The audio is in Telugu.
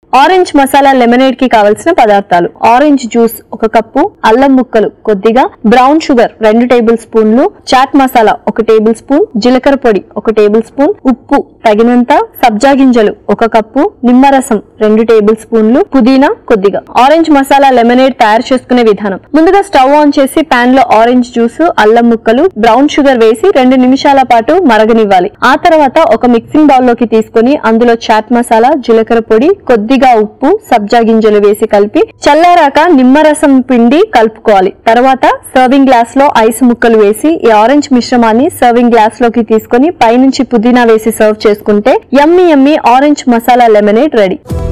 ఆరెంజ్ మసాలా లెమనేడ్ కి కావలసిన పదార్థాలు ఆరెంజ్ జ్యూస్ ఒక కప్పు అల్లం ముక్కలు కొద్దిగా బ్రౌన్ షుగర్ రెండు టేబుల్ స్పూన్లు చాట్ మసాలా ఒక టేబుల్ స్పూన్ జీలకర్ర పొడి ఒక టేబుల్ స్పూన్ ఉప్పు తగినంత సబ్జా గింజలు ఒక కప్పు నిమ్మరసం రెండు టేబుల్ స్పూన్లు పుదీనా కొద్దిగా ఆరెంజ్ మసాలా లెమనేడ్ తయారు చేసుకునే విధానం ముందుగా స్టవ్ ఆన్ చేసి పాన్ లో ఆరెంజ్ జ్యూస్ అల్లం ముక్కలు బ్రౌన్ షుగర్ వేసి రెండు నిమిషాల పాటు మరగనివ్వాలి ఆ తర్వాత ఒక మిక్సింగ్ బౌల్ లోకి తీసుకుని అందులో చాట్ మసాలా జీలకర్ర పొడి కొద్దిగా ఉప్పు సబ్జా గింజలు వేసి కలిపి చల్లారాక నిమ్మరసం పిండి కలుపుకోవాలి తర్వాత సర్వింగ్ గ్లాస్ లో ఐస్ ముక్కలు వేసి ఈ ఆరెంజ్ మిశ్రమాన్ని సర్వింగ్ గ్లాస్ లోకి తీసుకుని పైనుంచి పుదీనా వేసి సర్వ్ చేసుకుంటే yummy yummy orange masala lemonade ready